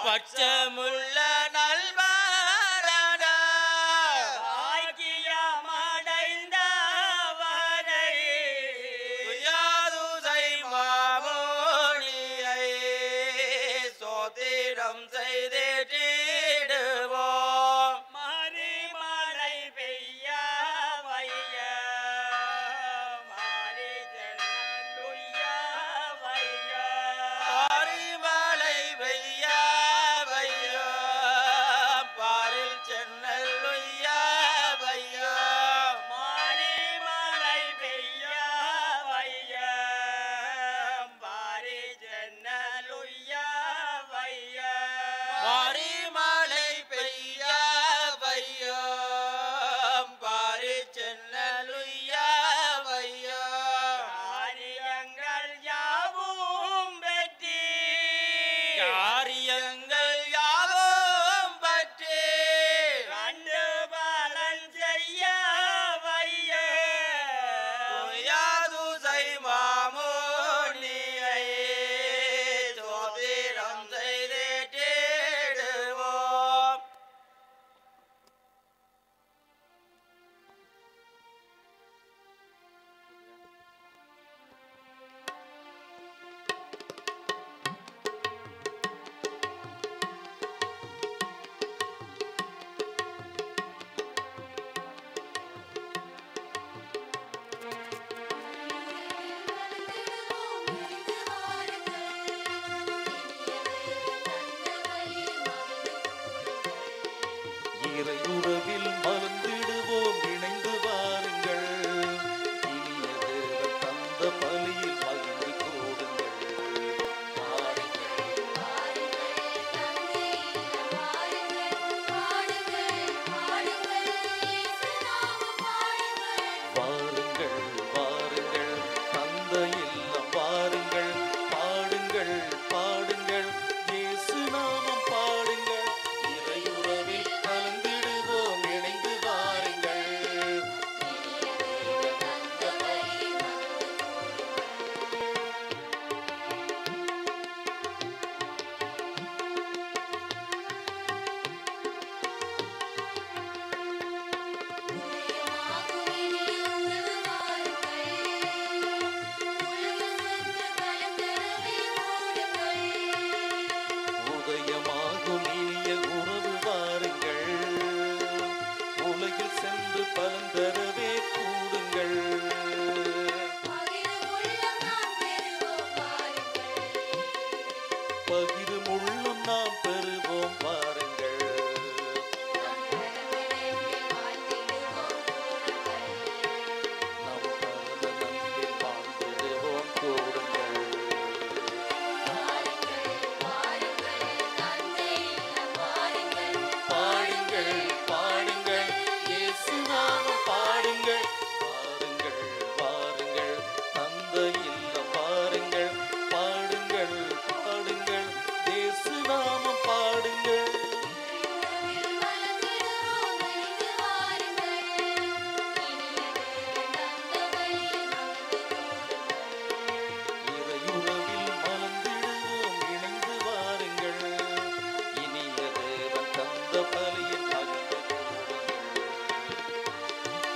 பச்சமுள்ள நல்வாரடா பாக்கியமடைந்தவரை யாதுசை மாமோனியை சோத்திரம் செய்திடுவோம் மறிமழை பெய்ய வைய மாறி ஜன்னுய்ய வைய ஆரிமலை வெய்ய வையோ பாரில் சென்னல் உய்ய வையோ மறிமழை பெய்ய வைய மாறி ஜன்னலுய்ய வைய ஆரிமலை பெய்ய வையோ பாரில் சென்னல் உய்ய வையோ காரியங்கள் யாவும் வெற்றி காரியங்கள் யாவும் பற்றி கண்டு பலன் செய்ய வைய யாதுசை மாமோனியை சோதிரம் செய்திடுவோம் இறையுறவில் மலர்ந்திடுவோம் இணைந்து வாருங்கள் இனிய தேவன் தந்த பலியில் மகிழ்ந்து கூடுங்கள் வாருங்கள் வாருங்கள் தந்த இல்லம் வாருங்கள் பாடுங்கள் பாடுங்கள் இயேசு நாமம் பாடுங்கள் இறையுறவில் கலந்திடுவோம் இணைந்து வாருங்கள் உதயமாகும் இனிய உறவு வாருங்கள் உலகில் சென்று பலந்தரவே கூடுங்கள் பகிரும் உள்ளம் நாம் பெறுவோம் வாருங்கள் நம் பரம நம்பில் வாழ்ந்திடுவோம் கூடுங்கள் பாடுங்கள் பாடுங்கள் இயேசு நாமம் பாடுங்கள் பாருங்கள் பாருங்கள் தந்த இல்லம் பாருங்கள் பாடுங்கள் பாடுங்கள் இயேசு நாமம் பாடுங்கள் இறையுறவில் மலர்ந்திடுவோம் இணைந்து வாருங்கள் இனிய தேவன் தந்த பலியில் மகிழ்ந்து கூடுங்கள்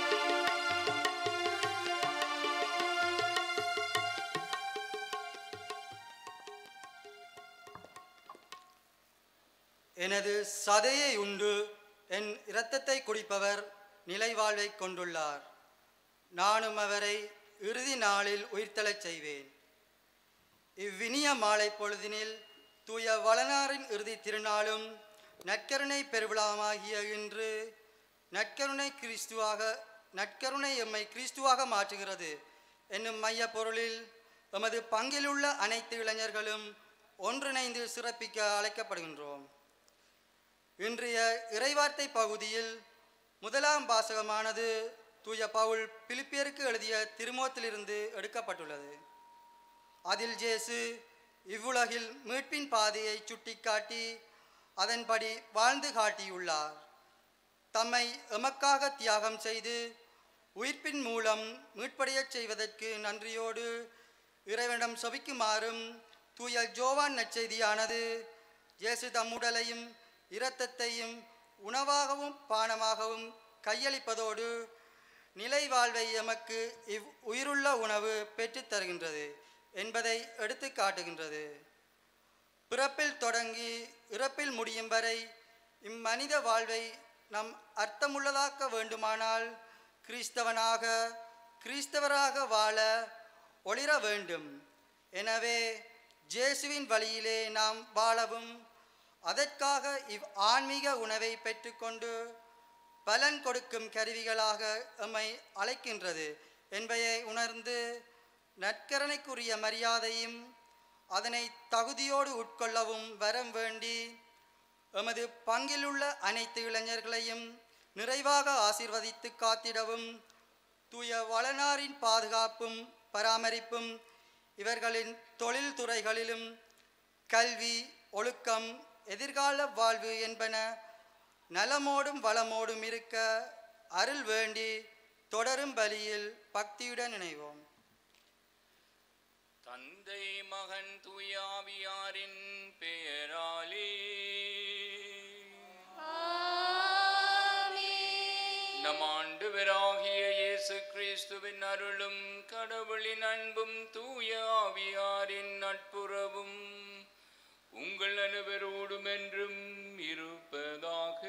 எனது சதையை உண்டு என் இரத்தத்தை குடிப்பவர் நிலை வாழ்வைக் கொண்டுள்ளார் நானும் அவரை இறுதி நாளில் உயிர்த்தெழச் செய்வேன் இவ்வினிய மாலை பொழுதினில் தூய வளனாரின் இறுதி திருநாளும் நற்கருணை பெருவிழாமாகிய இன்று நற்கருணை கிறிஸ்துவாக நற்கருணை எம்மை கிறிஸ்துவாக மாற்றுகிறது என்னும் மைய பொருளில் எமது பங்கிலுள்ள அனைத்து இளைஞர்களும் ஒன்றிணைந்து சிறப்பிக்க அழைக்கப்படுகின்றோம் இன்றைய இறைவார்த்தை பகுதியில் முதலாம் வாசகமானது தூய பவுல் பிலிப்பியருக்கு எழுதிய திருமுகத்திலிருந்து எடுக்கப்பட்டுள்ளது அதில் ஜேசு இவ்வுலகில் மீட்பின் பாதையை சுட்டிக்காட்டி அதன்படி வாழ்ந்து காட்டியுள்ளார் தம்மை எமக்காக தியாகம் செய்து உயிர்ப்பின் மூலம் மீட்படையச் செய்வதற்கு நன்றியோடு இறைவனிடம் செபிக்குமாறும் தூய ஜோவான் நற்செய்தியானது இயேசு தம் உடலையும் இரத்தத்தையும் உணவாகவும் பானமாகவும் கையளிப்பதோடு நிலை வாழ்வை எமக்கு இவ் உயிருள்ள உணவு பெற்றுத் தருகின்றது என்பதை எடுத்து காட்டுகின்றது பிறப்பில் தொடங்கி இறப்பில் முடியும் வரை இம்மனித வாழ்வை நம் அர்த்தமுள்ளதாக்க வேண்டுமானால் கிறிஸ்தவனாக கிறிஸ்தவராக வாழ ஒளிர வேண்டும் எனவே ஜேசுவின் வழியிலே நாம் வாழவும் அதற்காக இவ் ஆன்மீக உணவை பெற்றுக்கொண்டு பலன் கொடுக்கும் கருவிகளாக எம்மை அழைக்கின்றது என்பதை உணர்ந்து நற்கரணைக்குரிய மரியாதையும் அதனை தகுதியோடு உட்கொள்ளவும் வரம் வேண்டி எமது பங்கிலுள்ள அனைத்து இளைஞர்களையும் நிறைவாக ஆசீர்வதித்து காத்திடவும் தூய வளனாரின் பாதுகாப்பும் பராமரிப்பும் இவர்களின் தொழில் துறைகளிலும் கல்வி ஒழுக்கம் எதிர்கால வாழ்வு என்பன நலமோடும் வளமோடும் இருக்க அருள் வேண்டி தொடரும் பலியில் பக்தியுடன் இணைவோம் தந்தை மகன் தூயாவியாரின் பெயராலே நம் ஆண்டவராகிய இயேசு கிறிஸ்துவின் அருளும் கடவுளின் அன்பும் தூய ஆவியாரின் நட்புறவும் உங்கள் அனைவரோடும் என்றும் இருப்பதாக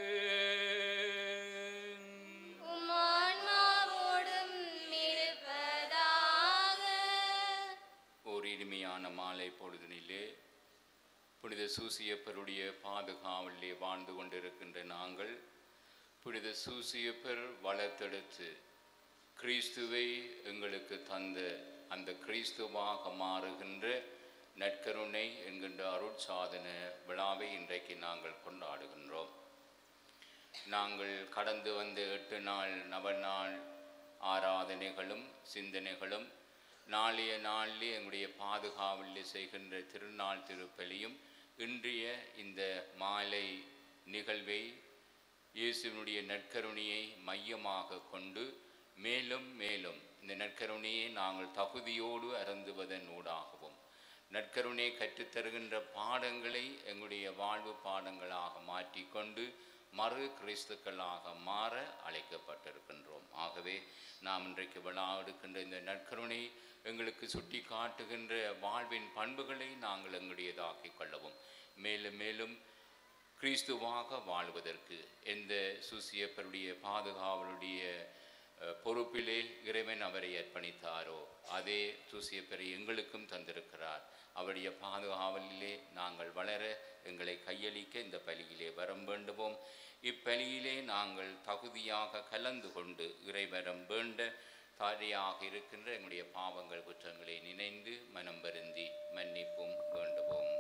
உம்மான்மாவோடும் இருப்பதாக ஓர் இனிமையான மாலை பொழுதினிலே புனித சூசியப்பருடைய பாதுகாவலிலே வாழ்ந்து கொண்டிருக்கின்ற நாங்கள் புனித சூசியப்பர் வளர்த்தெடுத்து கிறிஸ்துவை எங்களுக்கு தந்த அந்த கிறிஸ்துவாக மாறுகின்ற நற்கருணை என்கின்ற அருட்சாதன விழாவை இன்றைக்கு நாங்கள் கொண்டாடுகின்றோம் நாங்கள் கடந்து வந்த எட்டு நாள் நவநாள் ஆராதனைகளும் சிந்தனைகளும் நாளைய நாளிலே எங்களுடைய பாதுகாவலில் செய்கின்ற திருநாள் திருப்பலியும் இன்றைய இந்த மாலை நிகழ்வை இயேசுவினுடைய நற்கருணையை மையமாக கொண்டு மேலும் மேலும் இந்த நற்கருணையை நாங்கள் தகுதியோடு அருந்துவதன் ஊடாகவும் நற்கருணை கற்றுத்தருகின்ற பாடங்களை எங்களுடைய வாழ்வு பாடங்களாக மாற்றிக்கொண்டு மறு கிறிஸ்துக்களாக மாற அழைக்கப்பட்டிருக்கின்றோம் ஆகவே நாம் இன்றைக்கு விழா எடுக்கின்ற இந்த நற்கருணை எங்களுக்கு சுட்டி காட்டுகின்ற வாழ்வின் பண்புகளை நாங்கள் எங்களுடையதாக்கிக் கொள்ளவும் மேலும் மேலும் கிறிஸ்துவாக வாழ்வதற்கு எந்த சுசியப்பருடைய பாதுகாவலுடைய அஹ், பொறுப்பிலே இறைவன் அவரை அர்ப்பணித்தாரோ அதே சுசியப்பரை எங்களுக்கும் தந்திருக்கிறார் அவருடைய பாதுகாவலிலே நாங்கள் வளர எங்களை கையளிக்க இந்த பலியிலே வரம் வேண்டுவோம் இப்பலியிலே நாங்கள் தகுதியாக கலந்து கொண்டு இறைவரம் வேண்ட தாரியாக இருக்கின்ற எங்களுடைய பாவங்கள் குற்றங்களை நினைந்து மனம் வருந்தி மன்னிப்பும் வேண்டுவோம்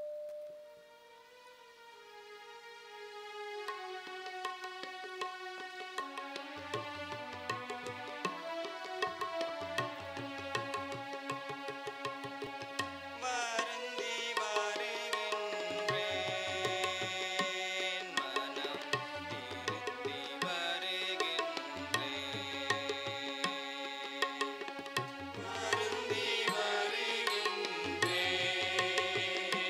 வருந்தி வருகின்றேன் மனம் திருந்தி வருகின்றேன் வருந்தி வருகின்றேன்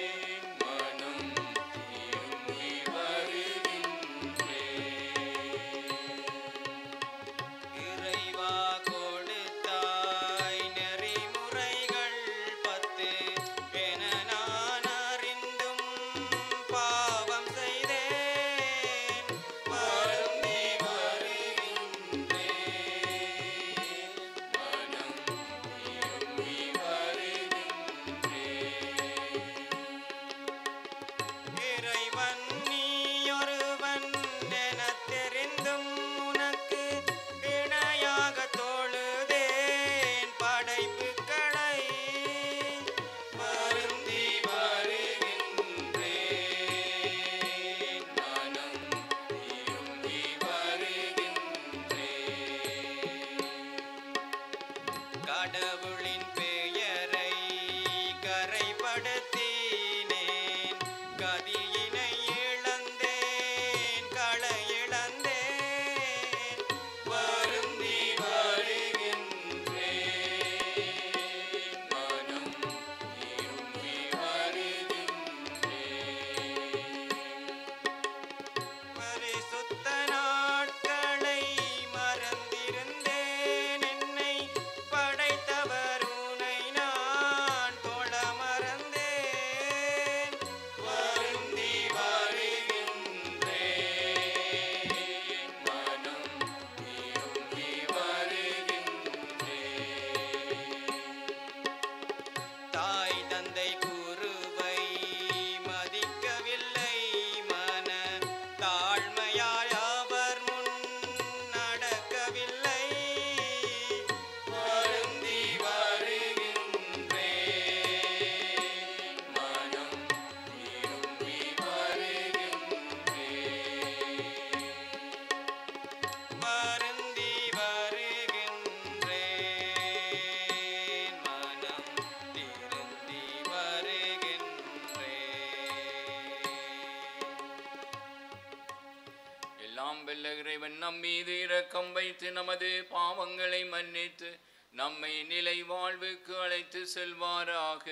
வல்ல இறைவன் நம் மீது இரக்கம் வைத்து நமது பாவங்களை மன்னித்து நம்மை நிலை வாழ்வுக்கு அழைத்து செல்வாராக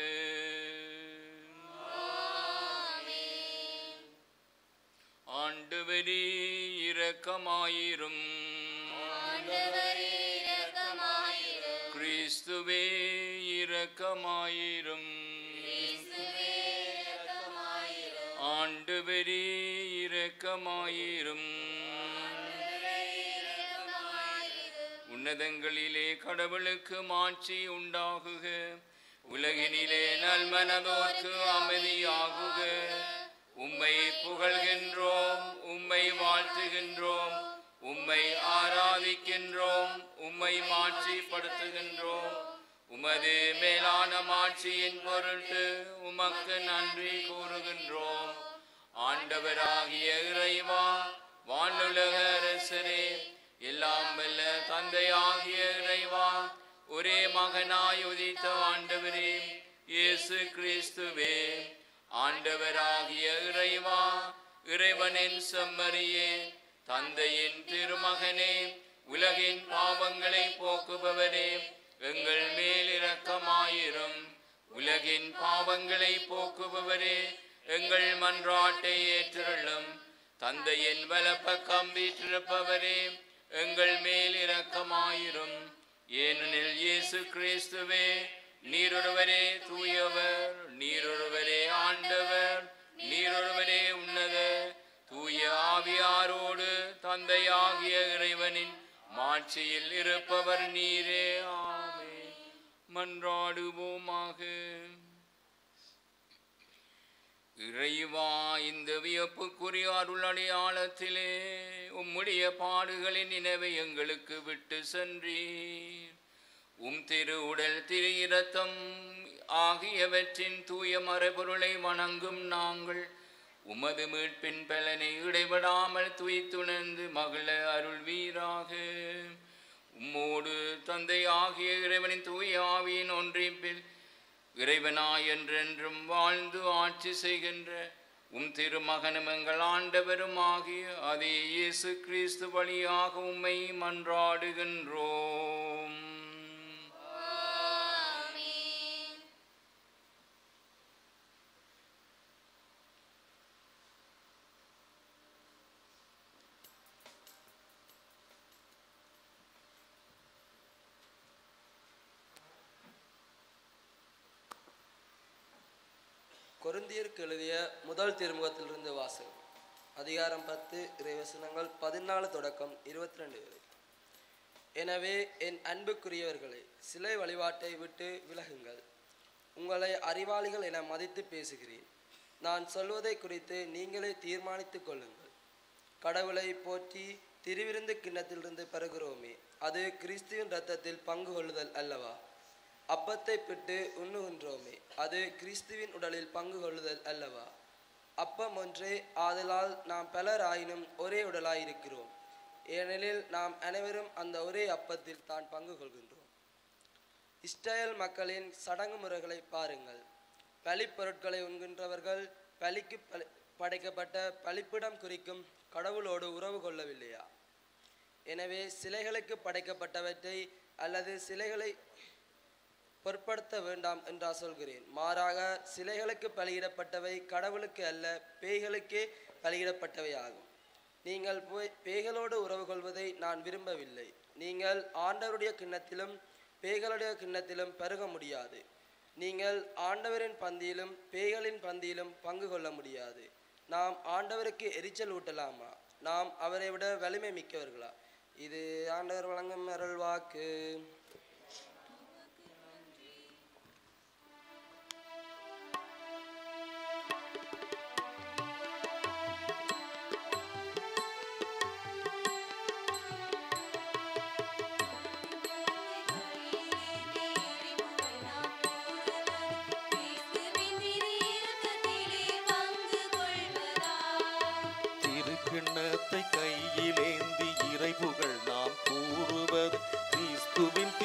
ஆண்டவரே இரக்கமாயிரும் கிறிஸ்துவே இரக்கமாயிரும் ஆண்டவரே இரக்கமாயிரும் உன்னதங்களிலே கடவுளுக்கு மாட்சி உண்டாகுக உலகினிலே நல்மனதோர்க்கு அமைதியாகுக உம்மை புகழ்கின்றோம் உம்மை வாழ்த்துகின்றோம் உம்மை ஆராதிக்கின்றோம் உம்மை மாட்சிப்படுத்துகின்றோம் உமது மேலான மாட்சியின் பொருட்டு உமக்கு நன்றி கூறுகின்றோம் ஆண்டவராகிய இறைவா வானுலக அரசரே எல்லாம் வல்ல தந்தையாகிய இறைவா ஒரே மகனாய் உதித்த ஆண்டவரே இயேசு கிறிஸ்துவே ஆண்டவராகிய இறைவா இறைவனின் செம்மறியே தந்தையின் திருமகனே உலகின் பாவங்களை போக்குபவரே எங்கள் மேல் இரக்கமாயிரும் உலகின் பாவங்களை போக்குபவரே எங்கள் மன்றாட்டை ஏற்றுள்ளும் தந்தையின் வலப்பக்கம் வீற்றிருப்பவரே எங்கள் மேல் இரக்கமாயிரும் ஏனெனில் இயேசு கிறிஸ்துவே நீரொருவரே தூயவர் நீரொருவரே ஆண்டவர் நீரொருவரே உன்னத தூய ஆவியாரோடு தந்தையாகிய இறைவனின் மாட்சியில் இருப்பவர் நீரே ஆமே மன்றாடுவோமாக இறைவா இந்த வியப்புக்குரிய அருள் அடையாளத்திலே உம்முடைய பாடுகளின் நினைவை எங்களுக்கு விட்டு சென்றீர் உம் திரு உடல் திரு இரத்தம் ஆகியவற்றின் தூய மறைபொருளை வணங்கும் நாங்கள் உமது மீட்பின் பலனை இடைவிடாமல் துய்த்துணர்ந்து மகள அருள்வீராக உம்மோடு தந்தை ஆகிய இறைவனின் தூய ஆவியின் ஒன்றிப்பில் இறைவனாய் என்றென்றும் வாழ்ந்து ஆட்சி செய்கின்ற உம் திருமகனும் எங்கள் ஆண்டவரும் ஆகிய அதே இயேசு கிறிஸ்து வழியாக உம்மை மன்றாடுகின்றோம் கொருந்தியருக்கு எழுதிய முதல் திருமுகத்திலிருந்து வாசகம் அதிகாரம் பத்து இறைவசனங்கள் பதினாலு தொடக்கம் இருபத்தி ரெண்டு வரை எனவே என் அன்புக்குரியவர்களே சிலை வழிபாட்டை விட்டு விலகுங்கள் உங்களை அறிவாளிகள் என மதித்து பேசுகிறேன் நான் சொல்வதை குறித்து நீங்களே தீர்மானித்துக் கொள்ளுங்கள் கடவுளை போற்றி திருவிருந்து கிண்ணத்திலிருந்து பெறுகிறோமே அது கிறிஸ்துவின் இரத்தத்தில் பங்கு கொள்ளுதல் அல்லவா அப்பத்தை பிட்டு உண்ணுகின்றோமே அது கிறிஸ்துவின் உடலில் பங்கு கொள்ளுதல் அல்லவா அப்பம் ஒன்றே ஆதலால் நாம் பலர் ஆயினும் ஒரே உடலாயிருக்கிறோம் ஏனெனில் நாம் அனைவரும் அந்த ஒரே அப்பத்தில் தான் பங்கு கொள்கின்றோம் இஸ்ரேல் மக்களின் சடங்கு முறைகளை பாருங்கள் பலிப்பொருட்களை உண்கின்றவர்கள் பலிக்கு பலி படைக்கப்பட்ட பலிப்பிடம் குறிக்கும் கடவுளோடு உறவு கொள்ளவில்லையா எனவே சிலைகளுக்கு படைக்கப்பட்டவற்றை அல்லது சிலைகளை பொருட்படுத்த வேண்டாம் என்றா சொல்கிறேன் மாறாக சிலைகளுக்கு பலியிடப்பட்டவை கடவுளுக்கு அல்ல பேய்களுக்கே பலியிடப்பட்டவை ஆகும் நீங்கள் போய் பேய்களோடு உறவு கொள்வதை நான் விரும்பவில்லை நீங்கள் ஆண்டவருடைய கிண்ணத்திலும் பேய்களுடைய கிண்ணத்திலும் பருக முடியாது நீங்கள் ஆண்டவரின் பந்தியிலும் பேய்களின் பந்தியிலும் பங்கு கொள்ள முடியாது நாம் ஆண்டவருக்கு எரிச்சல் ஊட்டலாமா நாம் அவரை விட வலிமை மிக்கவர்களா இது ஆண்டவர் வழங்கும் அருள் வாக்கு திருக்கிண்ணத்தை கையிலேந்தி இறைபுகள் நாம் கூறுவது கிறிஸ்துவின்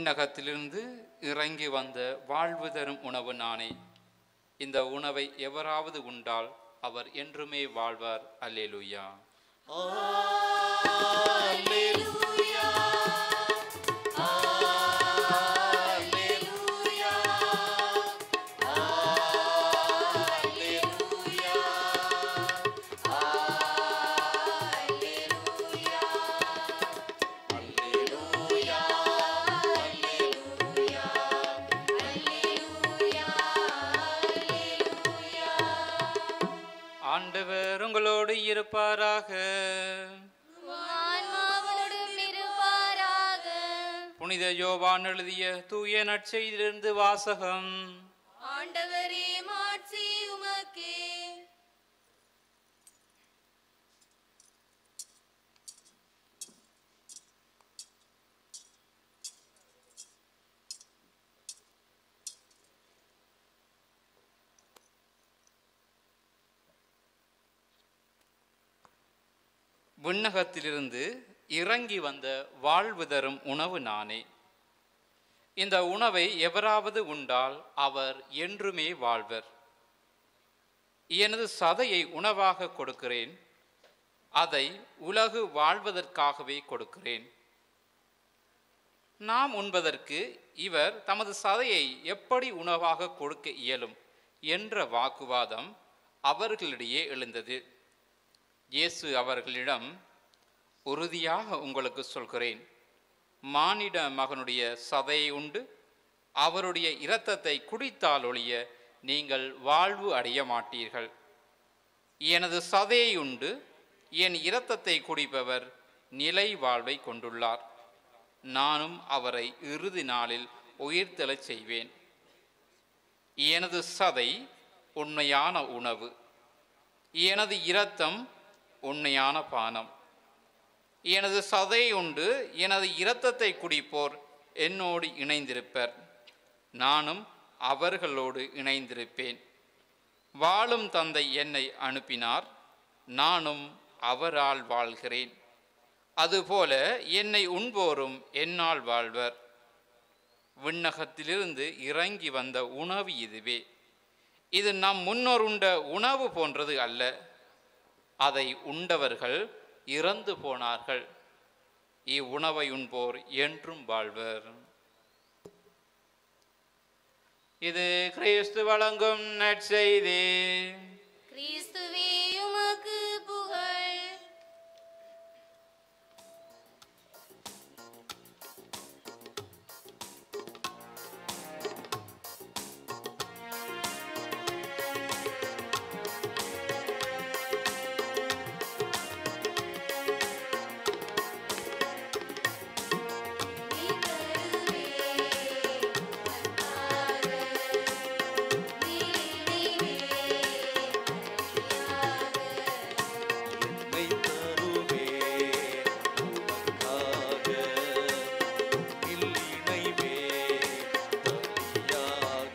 விண்ணகத்திலிருந்து இறங்கி வந்த வாழ்வு தரும் உணவு நானே இந்த உணவை எவராவது உண்டால் அவர் என்றுமே வாழ்வார் அல்லேலூயா ஆண்டவர் உங்களோடு இருப்பாராக ஆன்மாவோடும் இருப்பாராக புனித யோவான் எழுதிய தூய நற்செய்தியிலிருந்து வாசகம் ஆண்டவரே மாட்சி உமக்கே விண்ணகத்திலிருந்து இறங்கி வந்த வாழ்வு தரும் உணவு நானே இந்த உணவை எவராவது உண்டால் அவர் என்றுமே வாழ்வர் எனது சதையை உணவாக கொடுக்கிறேன் அதை உலகு வாழ்வதற்காகவே கொடுக்கிறேன் நாம் உண்பதற்கு இவர் தமது சதையை எப்படி உணவாக கொடுக்க இயலும் என்ற வாக்குவாதம் அவர்களிடையே எழுந்தது இயேசு அவர்களிடம் உறுதியாக உங்களுக்கு சொல்கிறேன் மானிட மகனுடைய சதையை உண்டு அவருடைய இரத்தத்தை குடித்தால் ஒழிய நீங்கள் வாழ்வு அடைய மாட்டீர்கள் எனது சதையை உண்டு என் இரத்தத்தை குடிப்பவர் நிலை வாழ்வை கொண்டுள்ளார் நானும் அவரை இறுதி நாளில் உயிர்த்தெழச் செய்வேன் எனது சதை உண்மையான உணவு எனது இரத்தம் உண்மையான பானம் எனது சதையை உண்டு எனது இரத்தத்தை குடிப்போர் என்னோடு இணைந்திருப்பர் நானும் அவர்களோடு இணைந்திருப்பேன் வாழும் தந்தை என்னை அனுப்பினார் நானும் அவரால் வாழ்கிறேன் அதுபோல என்னை உண்போரும் என்னால் வாழ்வர் விண்ணகத்திலிருந்து இறங்கி வந்த உணவு இதுவே இது நம் முன்னோர் உண்ட உணவு போன்றது அல்ல அதை உண்டவர்கள் இறந்து போனார்கள் இவ்வுணவை உண்போர் என்றும் வாழ்வர் இது கிறிஸ்து வழங்கும் நற்செய்தி கிறிஸ்துவே உமக்கு புகழ் என்னை தருவேன் உமக்காக இல்லிணைவே பலியாக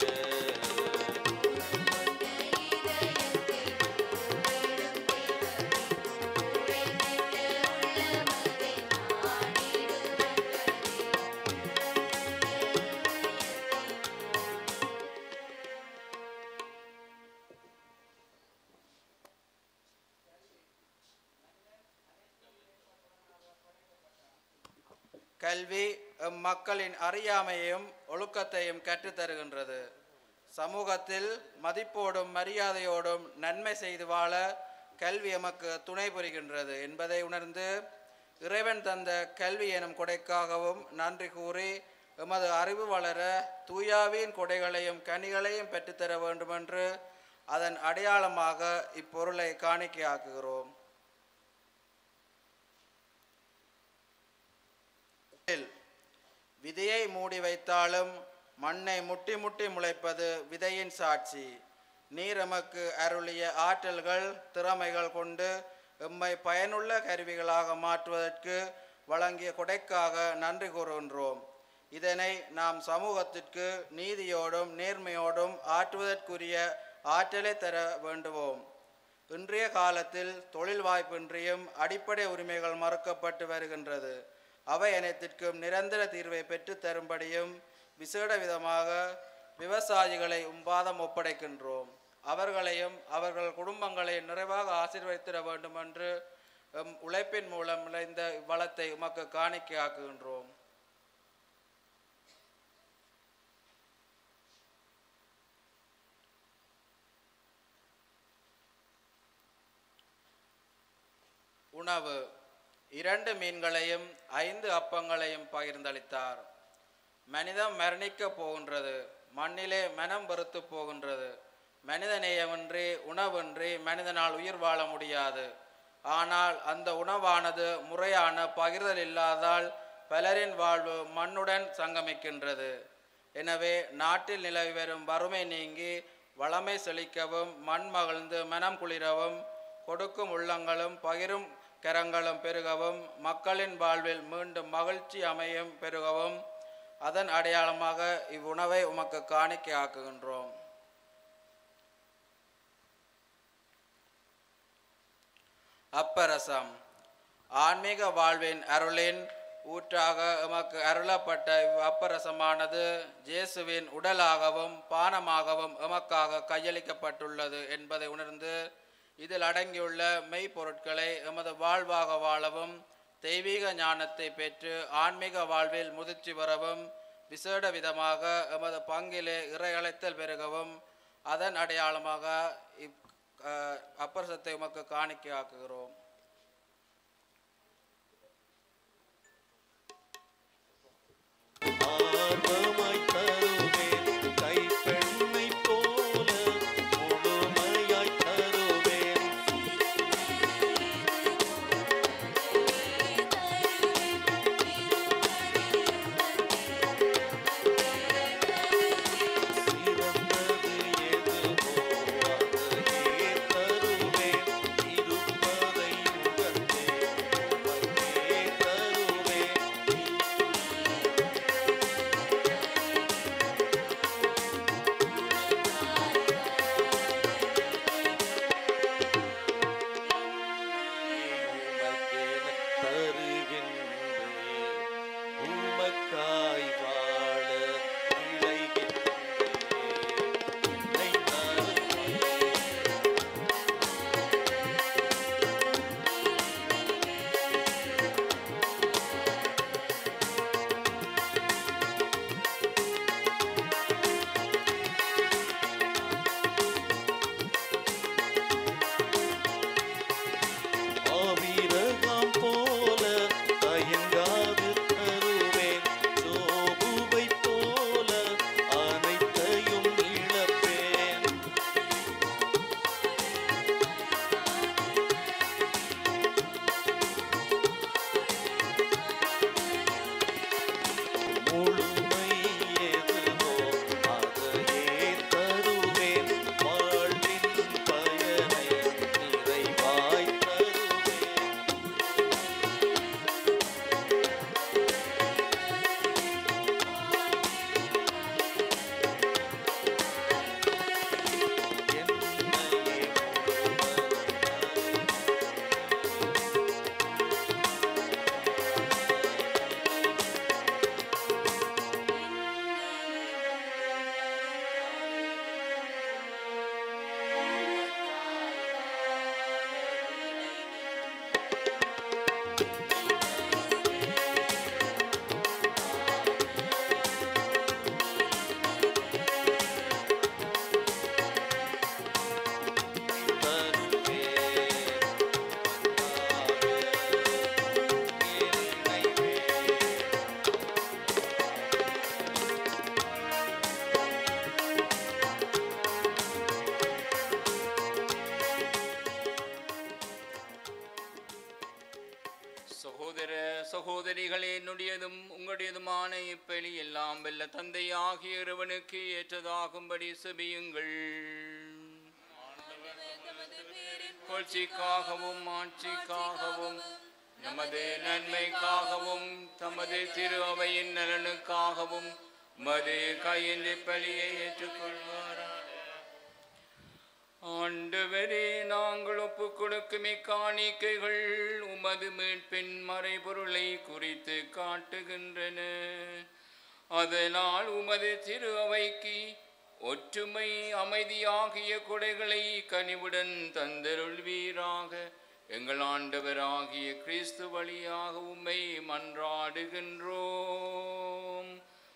கல்வி எம் மக்களின் அறியாமையையும் ஒழுக்கத்தையும் கற்றுத்தருகின்றது சமூகத்தில் மதிப்போடும் மரியாதையோடும் நன்மை செய்து வாழ கல்வி எமக்கு துணை புரிகின்றது என்பதை உணர்ந்து இறைவன் தந்த கல்வி எனும் கொடைக்காகவும் நன்றி கூறி எமது அறிவு வளர தூயாவின் கொடைகளையும் கனிகளையும் பெற்றுத்தர வேண்டுமென்று அதன் அடையாளமாக இப்பொருளை காணிக்கையாக்குகிறோம் விதையை மூடி வைத்தாலும் மண்ணை முட்டி முட்டி முளைப்பது விதையின் சாட்சி நீர் எமக்கு அருளிய ஆற்றல்கள் திறமைகள் கொண்டு எம்மை பயனுள்ள கருவிகளாக மாற்றுவதற்கு வழங்கிய கொடைக்காக நன்றி கூறுகின்றோம் இதனை நாம் சமூகத்திற்கு நீதியோடும் நேர்மையோடும் ஆற்றுவதற்குரிய ஆற்றலை தர வேண்டுவோம் இன்றைய காலத்தில் தொழில் வாய்ப்பின்றியும் அடிப்படை உரிமைகள் மறுக்கப்பட்டு வருகின்றது அவை அனைத்திற்கும் நிரந்தர தீர்வை பெற்றுத் தரும்படியும் விசேட விதமாக விவசாயிகளை உம்பாதம் ஒப்படைக்கின்றோம் அவர்களையும் அவர்கள் குடும்பங்களை நிறைவாக ஆசீர்வதித்திட வேண்டும் என்று எம் உழைப்பின் மூலம் விளைந்த இவ்வளத்தை உமக்கு காணிக்கையாக்குகின்றோம் உணவு இரண்டு மீன்களையும் ஐந்து அப்பங்களையும் பகிர்ந்தளித்தார் மனிதம் மரணிக்கப் போகின்றது மண்ணிலே மனம் வெறுத்து போகின்றது மனிதநேயமின்றி உணவின்றி மனிதனால் உயிர் வாழ முடியாது ஆனால் அந்த உணவானது முறையான பகிர்தல் இல்லாதால் பலரின் வாழ்வு மண்ணுடன் சங்கமிக்கின்றது எனவே நாட்டில் நிலவி வரும் வறுமை நீங்கி வளமை செழிக்கவும் மண் மகிழ்ந்து மனம் குளிரவும் கொடுக்கும் உள்ளங்களும் பகிரும் கரங்களும் பெருகவும் மக்களின் வாழ்வில் மீண்டும் மகிழ்ச்சி அமையும் பெருகவும் அதன் அடையாளமாக இவ்வுணவை உமக்கு காணிக்கை ஆக்குகின்றோம் அப்பரசம் ஆன்மீக வாழ்வின் அருளின் ஊற்றாக எமக்கு அருளப்பட்ட இவ் அப்பரசமானது இயேசுவின் உடலாகவும் பானமாகவும் எமக்காக கையளிக்கப்பட்டுள்ளது என்பதை உணர்ந்து இதில் அடங்கியுள்ள மெய்ப்பொருட்களை எமது வாழ்வாக வாழவும் தெய்வீக ஞானத்தை பெற்று ஆன்மீக வாழ்வில் முதிர்ச்சி பெறவும் விசேட விதமாக எமது பங்கிலே இறையழைத்தல் பெருகவும் அதன் அடையாளமாக இப் அஹ், அப்பரசத்தை உமக்கு காணிக்கையாக்குகிறோம் ஆர்வமாய் தருவேன் கைப்பெண்ணை போல முழுமையாய் தருவேன் சிறந்தது எதுவோ அதையே தருவேன் இருப்பதை உகந்தே உமக்கே தருவேன் உமக்கென தருகின்றேன் உமக்காய் வாழ விளைகின்றேன் என்னை தருவேன் ஆவிரகம் போல தயங்காது தருவேன் சோபுவை போல அனைத்தையும் இழப்பேன் முழுமை எதுவோ அதையே தருவேன் வாழ்வின் பயனை நிறைவாய் தருவேன் என்னையே முழுவதும் தருவேன் சகோதர சகோதரிகளே என்னுடையதும் உங்களுடையதுமான இப்பலி எல்லாம் வெல்ல தந்தை ஆகிய இறைவனுக்கு ஏற்றதாகும்படி செபியுங்கள் புகழ்ச்சிக்காகவும் ஆட்சிக்காகவும் நமது நன்மைக்காகவும் தமது திரு அவையின் நலனுக்காகவும் மது கையில் பலியை ஏற்றுக்கொள்வாராக ஆண்டவரே நாங்கள் ஒப்பு ஒப்பு கொடுக்கும் இக்காணிக்கைகள் உமது மீட்பின் மறைபொருளை குறித்து காட்டுகின்றன அதனால் உமது திரு அவைக்கு ஒற்றுமை அமைதியாகிய கொடைகளை கனிவுடன் தந்தருள்வீராக எங்கள் ஆண்டவராகிய கிறிஸ்து வழியாக உம்மை மன்றாடுகின்றோம்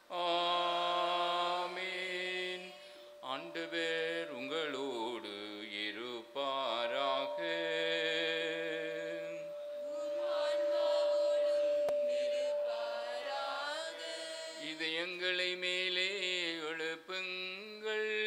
ஆமீன் ஆண்டவர் உங்களோடு இருப்பாராக இதயங்களை மேலே எழுப்புங்கள்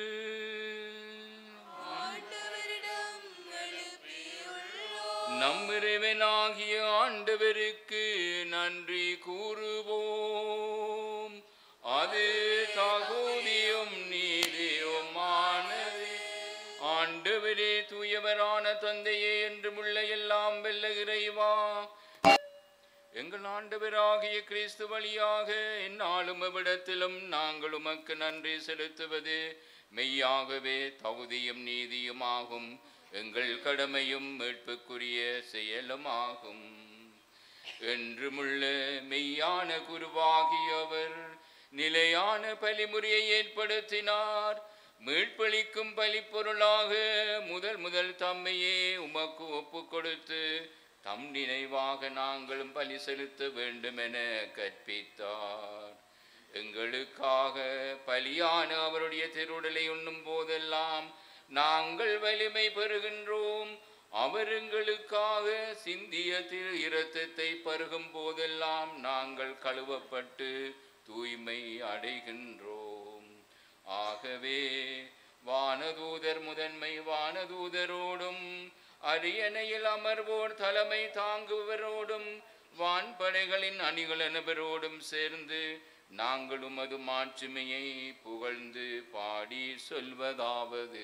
நம் இறைவனாகிய ஆண்டவருக்கு நன்றி கூறுவோம் அது தகுதியும் நீதியுமானது ஆண்டவரே தூயவரான தந்தையே என்றுமுள்ள எல்லாம் வெல்ல இறைவா எங்கள் ஆண்டவராகிய கிறிஸ்து வழியாக எந்நாளும் எவ்விடத்திலும் நாங்கள் உமக்கு நன்றி செலுத்துவது மெய்யாகவே தகுதியும் நீதியுமாகும் எங்கள் கடமையும் மீட்புக்குரிய செயலுமாகும் என்றுமுள்ள மெய்யான குருவாகியவர் நிலையான பலிமுறையை ஏற்படுத்தினார் மீட்பளிக்கும் பலிப்பொருளாக முதல் முதல் தம்மையே உமக்கு ஒப்பு கொடுத்து தம் நினைவாக நாங்களும் பலி செலுத்த வேண்டுமென கற்பித்தார் எங்களுக்காக பலியான அவருடைய திருடலை உண்ணும் போதெல்லாம் நாங்கள் வலிமை பெறுகின்றோம் அவர் எங்களுக்காக சிந்திய திரு இரத்தத்தை பருகும் போதெல்லாம் நாங்கள் கழுவப்பட்டு தூய்மை அடைகின்றோம் ஆகவே வானதூதர் முதன்மை வானதூதரோடும் அரியணையில் அமர்வோர் தலைமை தாங்குவரோடும் வான்படைகளின் அணிகள் அனைவரோடும் சேர்ந்து நாங்கள் உமது மாட்சிமையை புகழ்ந்து பாடி சொல்வதாவது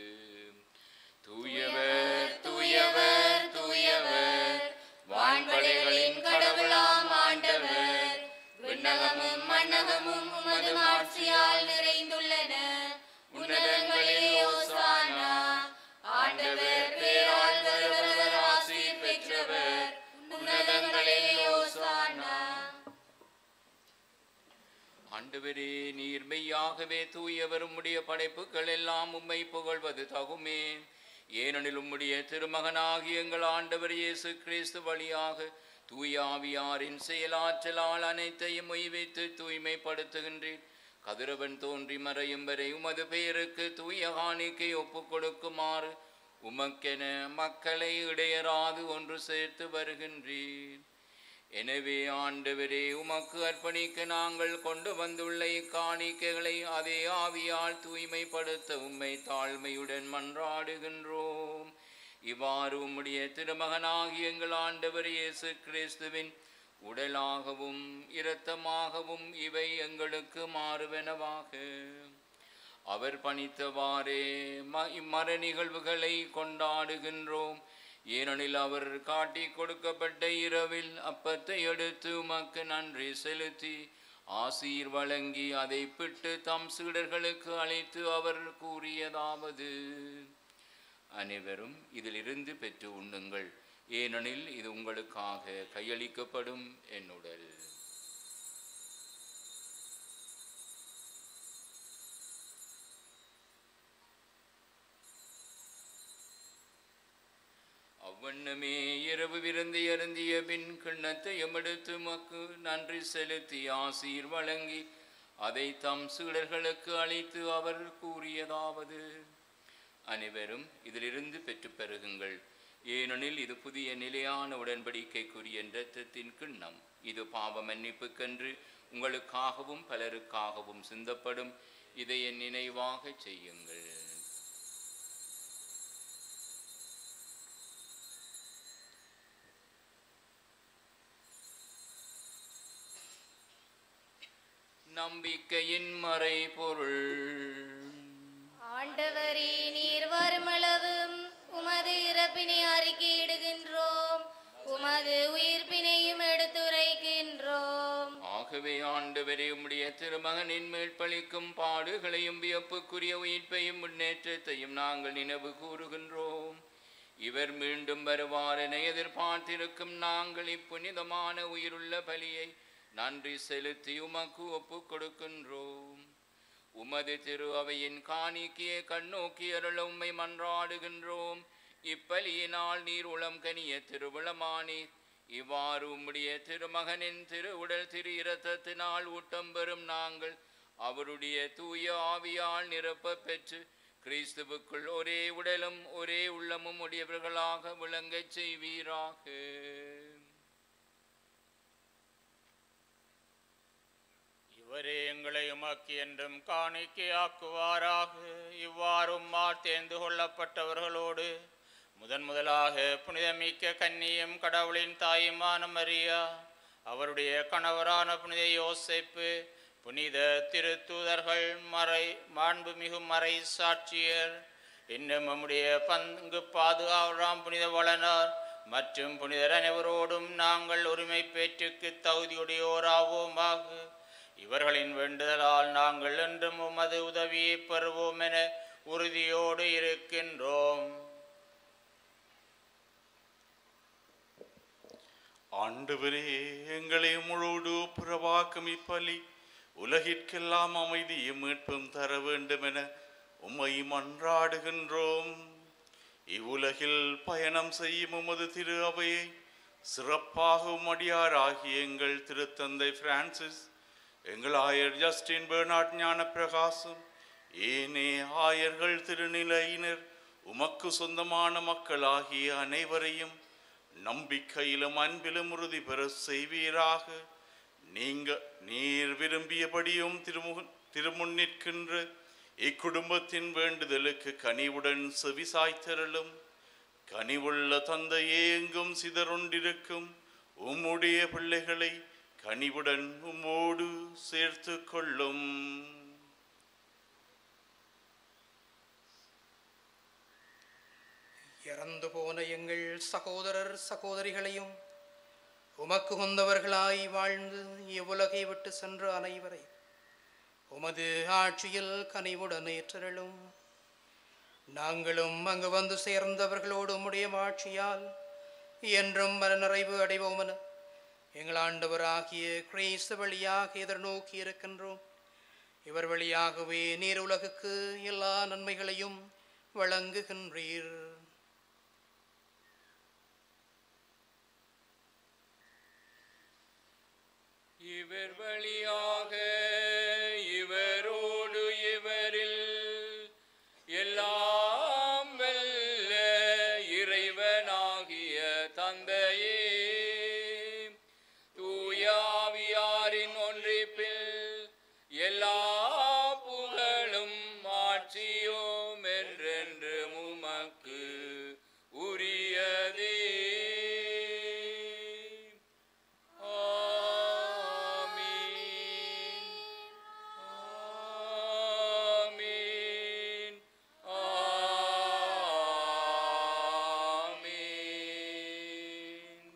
தூயவர் தூயவர் தூயவர் வான்படைகளின் கடவுளாம் ஆண்டவர் விண்ணகமும் மண்ணகமும் உமது மாட்சியால் நிறைந்துள்ளன உன்னதங்களில் ஓசானா ஆண்டவர் பேரால் வருபவர் ஆசீர் பெற்றவர் உன்னதங்களில் ஓசானா ஆண்டவரே நீர் மெய்யாகவே தூயவர் உம்முடைய படைப்புகள் எல்லாம் உம்மை புகழ்வது தகுமே ஏனெனில் உம்முடைய திருமகனாகிய எங்கள் ஆண்டவர் இயேசு கிறிஸ்து வழியாக தூய ஆவியாரின் செயலாற்றலால் அனைத்தையும் உய்வித்து தூய்மைப்படுத்துகின்றீர் கதிரவன் தோன்றி மறையும் வரை உமது பெயருக்கு தூய காணிக்கை ஒப்புக் கொடுக்குமாறு உமக்கென மக்களை இடையராது ஒன்று சேர்த்து வருகின்றீர் எனவே ஆண்டவரே உமக்கு அர்ப்பணிக்க நாங்கள் கொண்டு வந்துள்ள இக்காணிக்கைகளை அதே ஆவியால் தூய்மைப்படுத்த உம்மை தாழ்மையுடன் மன்றாடுகின்றோம் இவ்வாறு உம்முடைய திருமகனாகிய எங்கள் ஆண்டவர் இயேசு கிறிஸ்துவின் உடலாகவும் இரத்தமாகவும் இவை எங்களுக்கு மாறுவனவாக அவர் பணித்தவாறே ம இம்மர நிகழ்வுகளை கொண்டாடுகின்றோம் ஏனெனில் அவர் காட்டி கொடுக்கப்பட்ட இரவில் அப்பத்தை எடுத்து உமக்கு நன்றி செலுத்தி ஆசீர் வழங்கி அதை பிட்டு தம் சீடர்களுக்கு அழைத்து அவர் கூறியதாவது அனைவரும் இதிலிருந்து பெற்று உண்ணுங்கள் ஏனெனில் இது உங்களுக்காக கையளிக்கப்படும் என்னுடல் அவ்வண்ணமே இரவு விருந்து அருந்திய பின் கிண்ணத்தை எமெடுத்து மக்கு நன்றி செலுத்தி ஆசீர் வழங்கி அதை தம் சீடர்களுக்கு அளித்து அவர் கூறியதாவது அனைவரும் இதிலிருந்து பெற்றுப் பெறுகுங்கள் ஏனெனில் இது புதிய நிலையான உடன்படிக்கைக்குரிய இரத்தத்தின் கிண்ணம் இது பாவ மன்னிப்புக்கென்று உங்களுக்காகவும் பலருக்காகவும் சிந்தப்படும் இதை என் நினைவாகச் செய்யுங்கள் நம்பிக்கையின் மறைபொருள் ஆண்டவரே நீர் வருமளவும் உமது இறப்பினை அறிக்கையிடுகின்றோம் உமது உயிர்ப்பினையும் எடுத்துரைக்கின்றோம் ஆகவே ஆண்டவரே உம்முடைய திருமகனின் மேல் பழிக்கும் பாடுகளையும் வியப்புக்குரிய உயிர்ப்பையும் முன்னேற்றத்தையும் நாங்கள் நினைவு கூறுகின்றோம் இவர் மீண்டும் வருவார் என எதிர்பார்த்திருக்கும் நாங்கள் இப்புனிதமான உயிருள்ள பலியை நன்றி செலுத்தி உமக்கு ஒப்புக் கொடுக்கின்றோம் உமது திரு அவையின் காணிக்கையை கண்ணோக்கி அருள உம்மை மன்றாடுகின்றோம் இப்பலியினால் நீர் உளம் கனிய திருவிழமானீர் இவ்வாறு உம்முடைய திருமகனின் திரு உடல் திரு இரத்தத்தினால் ஊட்டம் பெறும் நாங்கள் அவருடைய தூய ஆவியால் நிரப்ப பெற்று கிறிஸ்துவுக்குள் ஒரே உடலும் ஒரே உள்ளமும் உடையவர்களாக விளங்கச் செய்வீராக இவரே எங்களை உமக்கு என்றும் காணிக்கையாக்குவாராக இவ்வாறும் தேர்ந்து கொள்ளப்பட்டவர்களோடு முதன் முதலாக புனிதமிக்க கன்னியும் கடவுளின் தாயுமான மரியா அவருடைய கணவரான புனித யோசேப்பு புனித திருத்தூதர்கள் மறை மாண்புமிகு மறை சாட்சியர் இன்னும் நம்முடைய பங்கு பாதுகாவலாம் புனித வளனார் மற்றும் புனிதர் அனைவரோடும் நாங்கள் உரிமை பேற்றுக்கு தகுதியுடையோராவோமாக இவர்களின் வேண்டுதலால் நாங்கள் என்றும் உமது உதவியை பெறுவோம் என உறுதியோடு இருக்கின்றோம் ஆண்டவரே எங்களை முழோடு புறவாக்கும் இப்பலி உலகிற்கெல்லாம் அமைதியும் மீட்பும் தர வேண்டும் என உம்மை மன்றாடுகின்றோம் இவ்வுலகில் பயணம் செய்யும் உமது திரு அவையை சிறப்பாக உமடியாராகிய எங்கள் திருத்தந்தை பிரான்சிஸ் எங்கள் ஆயர் ஜஸ்டின் பெர்னாட் ஞான பிரகாசம் ஏனே ஆயர்கள் திருநிலையினர் உமக்கு சொந்தமான மக்களாகிய அனைவரையும் நம்பிக்கையிலும் அன்பிலும் உறுதி பெற செய்வீராக நீங்க நீர் விரும்பியபடியும் திருமுக திருமுன் நிற்கின்ற இக்குடும்பத்தின் வேண்டுதலுக்கு கனிவுடன் செவிசாய்த்தருளும் கனிவுள்ள தந்தையே எங்கும் சிதறுண்டிருக்கும் உம்முடைய பிள்ளைகளை கனிவுடன் உம்மோடு சேர்த்து கொள்ளும் இறந்து போன எங்கள் சகோதரர் சகோதரிகளையும் உமக்கு உந்தவர்களாய் வாழ்ந்து இவ்வுலகை விட்டு சென்ற அனைவரை உமது ஆட்சியில் கனிவுடன் ஏற்றருளும் நாங்களும் அங்கு வந்து சேர்ந்தவர்களோடு உம்முடைய ஆட்சியால் என்றும் மனநிறைவு அடைவோம் என எங்கள் ஆண்டவராகிய கிறிஸ்து வழியாக எதிர்நோக்கி இருக்கின்றோம் இவர் வழியாகவே நீர் உலகுக்கு எல்லா நன்மைகளையும் வழங்குகின்றீர் இவர் வழியாக இவரோடு இவரில் எல்லாம் வல்ல இறைவனாகிய தந்தையே தூயாவியாரின் ஒன்றிப்பில் எல்லா புகழும் மாட்சியோம் என்றென்று உமக்கு உரியதே ஆமீன் ஆமீன் ஆமீன்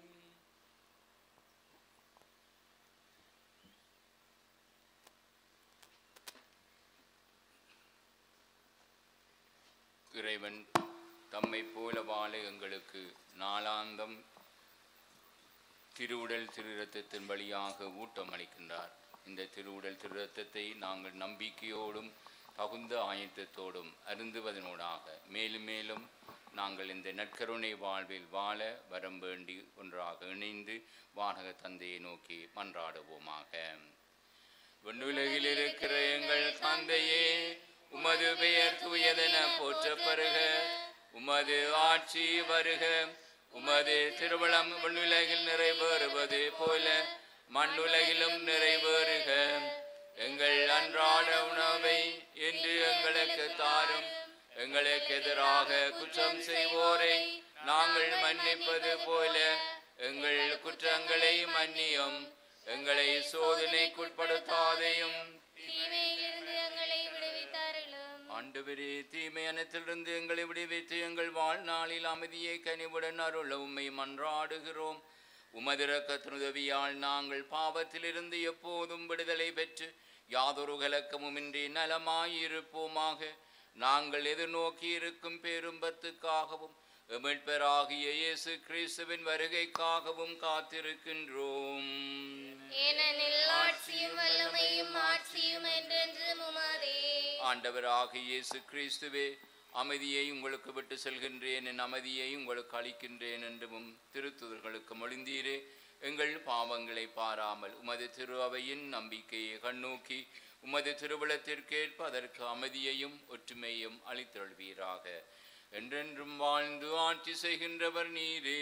இறைவன் தம்மை போல வாழ எங்களுக்கு நாளாந்தம் திருவுடல் திருரத்தத்தின் வழியாக ஊட்டம் அளிக்கின்றார் இந்த திருவுடல் திருரத்தத்தை நாங்கள் நம்பிக்கையோடும் தகுந்த ஆயத்தத்தோடும் அருந்துவதனூடாக மேலும் மேலும் நாங்கள் இந்த நற்கருணை வாழ்வில் வாழ வரம் வேண்டி ஒன்றாக இணைந்து வானக தந்தையை நோக்கி மன்றாடுவோமாக விண்ணுலகில் இருக்கிற எங்கள் தந்தையே உமது பெயர் தூயதென போற்றப்பெறுக உமது ஆட்சி வருக உமது திருவளம் விண்ணுலகில் நிறைவேறுவது போல மண்ணுலகிலும் நிறைவேறுக எங்கள் அன்றாட உணவை இன்று எங்களுக்கு தாரும் எங்களுக்கு எதிராக குற்றம் செய்வோரை நாங்கள் மன்னிப்பது போல எங்கள் குற்றங்களை மன்னியும் எங்களை சோதனைக்குட்படுத்தாதையும் தீமையிலிருந்து எங்களை விடுவித்தாருளும் ஆண்டவரே தீமை அனைத்திலிருந்து எங்களை விடுவித்து எங்கள் வாழ்நாளில் அமைதியை கனிவுடன் அருள உம்மை மன்றாடுகிறோம் உமதிரக்கத்தின் உதவியால் நாங்கள் பாவத்திலிருந்து எப்போதும் விடுதலை பெற்று யாதொரு கலக்கமுமின்றி நலமாயிருப்போமாக நாங்கள் எதிர்நோக்கி இருக்கும் பேரும்பத்துக்காகவும் எமிழ்பெறாகிய இயேசு கிறிஸ்துவின் வருகைக்காகவும் காத்திருக்கின்றோம் ஏனெனில் ஆட்சியும் வல்லமையும் ஆட்சியும் என்றென்றும் உமதே ஆண்டவராகிய இயேசு கிறிஸ்துவே அமைதியை உங்களுக்கு விட்டு செல்கின்றேன் என் அமைதியை உங்களுக்கு அளிக்கின்றேன் என்றும் திருத்துதர்களுக்கு மொழிந்தீரே எங்கள் பாவங்களை பாராமல் உமது திரு அவையின் நம்பிக்கையை கண்ணோக்கி உமது திருவிழத்திற்கேற்ப அதற்கு அமைதியையும் ஒற்றுமையும் அளித்தருள்வீராக என்றென்றும் வாழ்ந்து ஆட்சி செய்கின்றவர் நீரே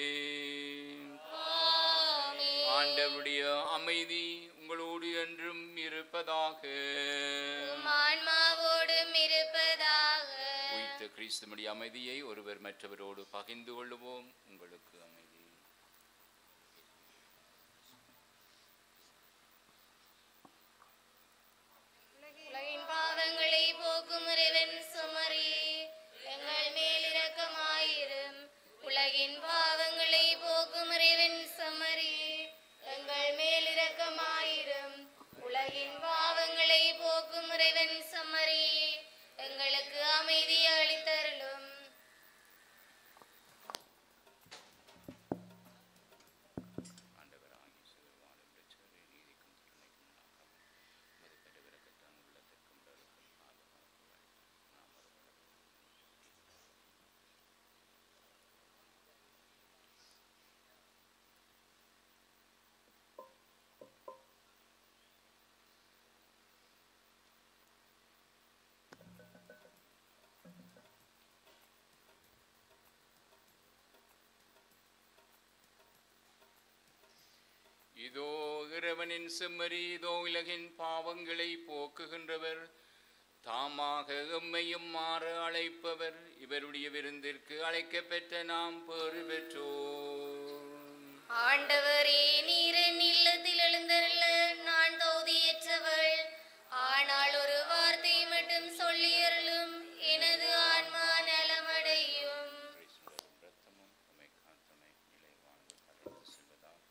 ஆண்டவருடைய அமைதி உங்களோடு என்றும் இருப்பதாக உம் ஆன்மாவோடும் இருப்பதாக உயிர்த்த கிறிஸ்துமடி அமைதியை ஒருவர் மற்றவரோடு பகிர்ந்து கொள்ளுவோம் உங்களுக்கு அமைதி உலகின் பாவங்களை போக்கும் இறைவன் சுமரி எங்கள் மேல் இரக்கமாயிரும் உலகின் பாவங்களை போக்கும் இறைவன் சுமரி எங்கள் மேல் இரக்கமாயிரும் உலகின் பாவங்களை போக்கும் இறைவன் சுமரி எங்களுக்கு அமைதி அளித்தருளும் ஆண்டவராகிய சிறுவாடும் இரட்சகரே, நீதிக்கும் கருணைக்கும் நாங்கள் உமது பெருவிரக்கத்தால் உள்ளத்திற்கும் உடலுக்கும் பாதுகாப்பு அளித்து நாம் ஒருவருக்கொருவர் இதோ இறைவனின் செம்மறி இதோ உலகின் பாவங்களை போக்குகின்றவர் தாமாக எம்மையும் மாற அழைப்பவர் இவருடைய விருந்திற்கு அழைக்கப் பெற்ற நாம் பெறு பெற்றோம் ஆண்டவரே நீரின் இல்லத்தில் எழுந்தருள நான் தகுதியற்றவள் ஆனால் ஒரு வார்த்தை மட்டும் சொல்லியருளும் எனது ஆன்மா நலமடையும் கிறிஸ்துவின் இரத்தமும் உம்மை காத்தமை நிலைவாழ்வு கடந்து செல்வதாக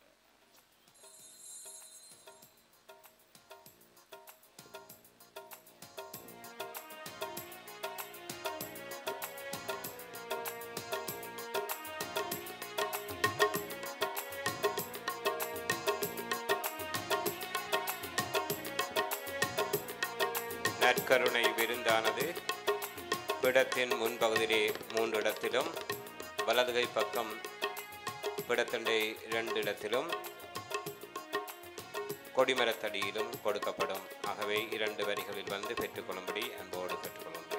நற்கருணை விருந்தானது பிடத்தின் முன்பகுதியிலே மூன்று இடத்திலும் வலதுகை பக்கம் பிடத்தண்டை இரண்டு இடத்திலும் கொடிமரத்தடியிலும் கொடுக்கப்படும் ஆகவே இரண்டு வரிகளில் வந்து பெற்றுக்கொள்ளும்படி அன்போடு பெற்றுக்கொள்கின்றேன்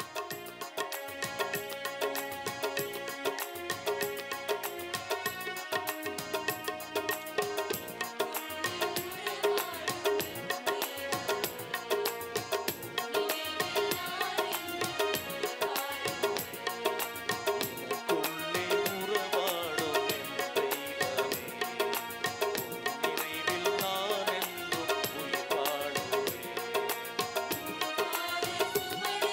உள்ளே உறவாடும் என் தெய்வமே நினைவில் நான் என்றும் உயிர் வாழுவேன்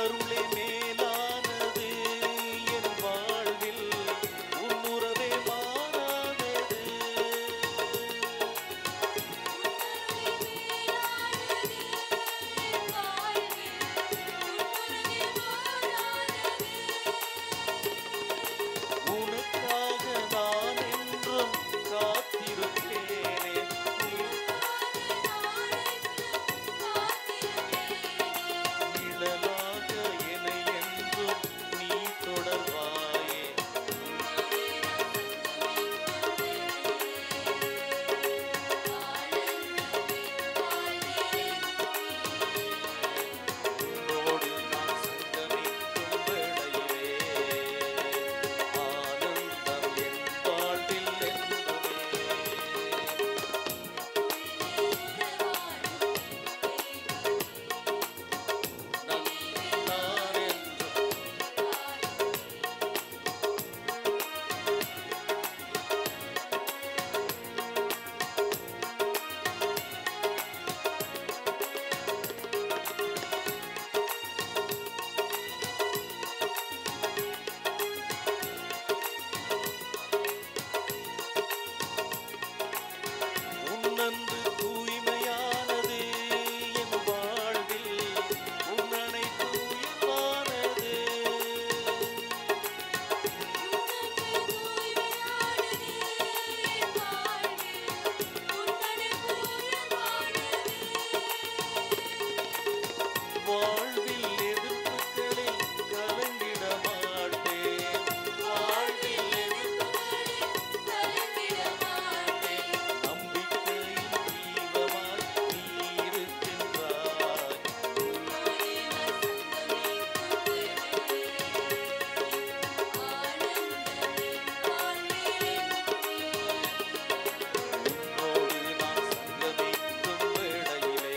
உன்னருளே மேலானது என் வாழ்வில் உன்னுறவே மாறாதது உனக்காக நான் என்றும் காத்திருப்பேனே நிழலாக என்னை என்றும் நீ தொடர்வாயே உன்னோடு நான் சங்கமிக்கும் வேளையிலே ஆனந்தம் என் வாழ்வில் என்றுமே நான் என்றும் உன்னன்று தூய்மையானது என் வாழ்வில் உன் அணைப்பு உயர்வானது வாழ்வில் எதிர்ப்புகளை கலங்கிட மாட்டேன் வாழ்வில் நம்பிக்கையின் தீபமாய் நீ இருக்கின்றாய் உன்னோடு நான் சங்கமிக்கும் வேளையிலே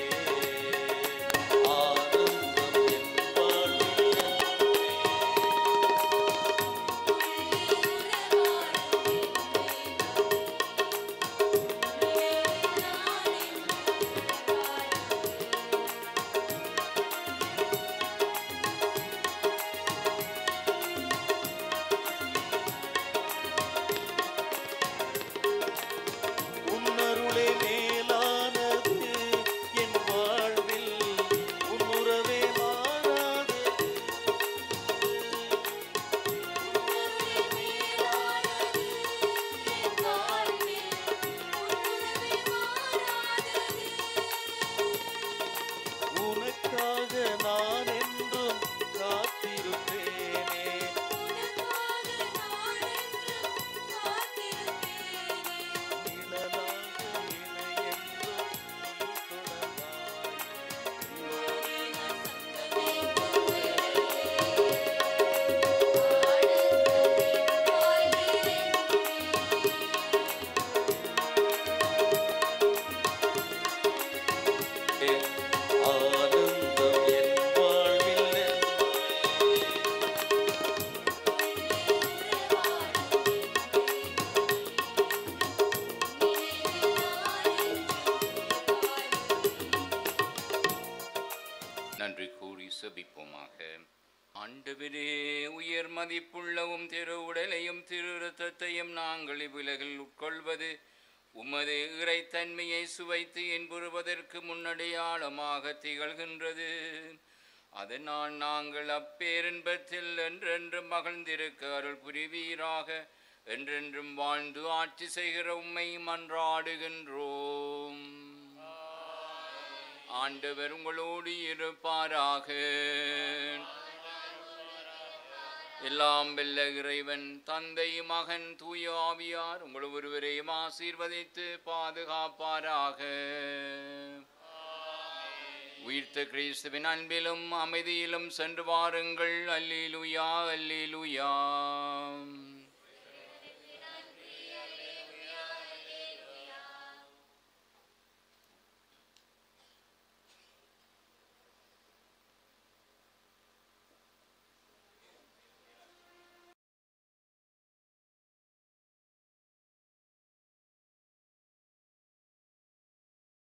ஆனந்தம் என் வாழ்வில் உன்னருளே மேலானது என் வாழ்வில் உன்னுறவே மாறாதது உனக்காக நான் என்றும் காத்திருப்பேனே நிழலாக என்னை என்றும் நீ தொடர்வாயே ஆனந்தம் என் வாழ்வில் என்றுமே. நன்றி கூறி செபிப்போமாக ஆண்டவரே உயர் மதிப்புள்ளவும் திரு உடலையும் திரு இரத்தத்தையும் நாங்கள் இவ்வுலகில் உட்கொள்வது உமது இறைத்தன்மையை சுவைத்து என்புறுவதற்கு முன்னடையாளமாக திகழ்கின்றது அதனால் நாங்கள் அப்பேரின்பத்தில் என்றென்றும் மகிழ்ந்திருக்க அருள் புரிவீராக என்றென்றும் வாழ்ந்து ஆட்சி செய்கிற உம்மை மன்றாடுகின்றோம் ஆண்டவர் உங்களோடு இருப்பாராக எல்லாம் வெல்ல இறைவன் தந்தை மகன் தூய ஆவியார் உங்கள் ஒருவரையும் ஆசீர்வதித்து பாதுகாப்பாராக உயிர்த்த கிறிஸ்துவின் அன்பிலும் அமைதியிலும் சென்று வாருங்கள் அல்லேலூயா அல்லேலூயா